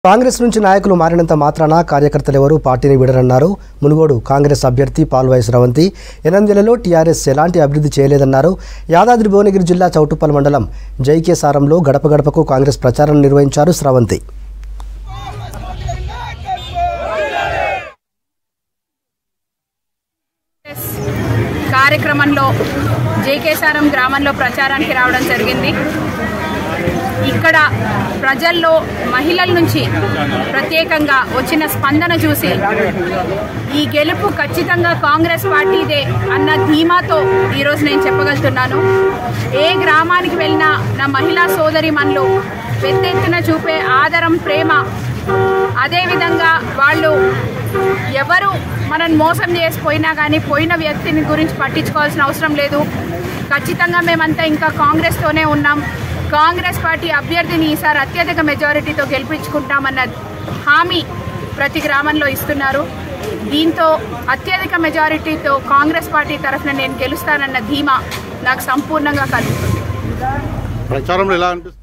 కాంగ్రెస్ నుంచి నాయకులు మారినంత మాత్రాన కార్యకర్తలెవరూ పార్టీని విడరన్నారు మునుగోడు కాంగ్రెస్ అభ్యర్థి పాల్వాయి స్రవంతి ఎనిమిదేళ్లలో టీఆర్ఎస్ ఎలాంటి అభివృద్ధి చేయలేదన్నారు యాదాద్రి భువనగిరి జిల్లా చౌటుప్పల్ మండలం జైకేసారంలో గడప గడపకు కాంగ్రెస్ ప్రచారం నిర్వహించారు స్రవంతి కార్యక్రమంలో జేకేసారం గ్రామంలో ప్రచారానికి రావడం జరిగింది ఇక్కడ ప్రజల్లో మహిళల నుంచి ప్రత్యేకంగా వచ్చిన స్పందన చూసి ఈ గెలుపు ఖచ్చితంగా కాంగ్రెస్ పార్టీదే అన్న ధీమాతో ఈరోజు నేను చెప్పగలుగుతున్నాను ఏ గ్రామానికి వెళ్ళినా నా మహిళా సోదరి మనలు పెద్దెత్తున చూపే ఆదరం ప్రేమ అదేవిధంగా వాళ్ళు ఎవరు మనల్ని మోసం చేసి పోయినా కానీ పోయిన వ్యక్తిని గురించి పట్టించుకోవాల్సిన అవసరం లేదు ఖచ్చితంగా మేమంతా ఇంకా కాంగ్రెస్తోనే ఉన్నాం కాంగ్రెస్ పార్టీ అభ్యర్థిని ఈసారి అత్యధిక మెజారిటీతో గెలిపించుకుంటామన్న హామీ ప్రతి గ్రామంలో ఇస్తున్నారు దీంతో అత్యధిక మెజారిటీతో కాంగ్రెస్ పార్టీ తరఫున నేను గెలుస్తానన్న ధీమా నాకు సంపూర్ణంగా కలుగుతుంది ప్రచారంలో ఎలా అనిపిస్తుంది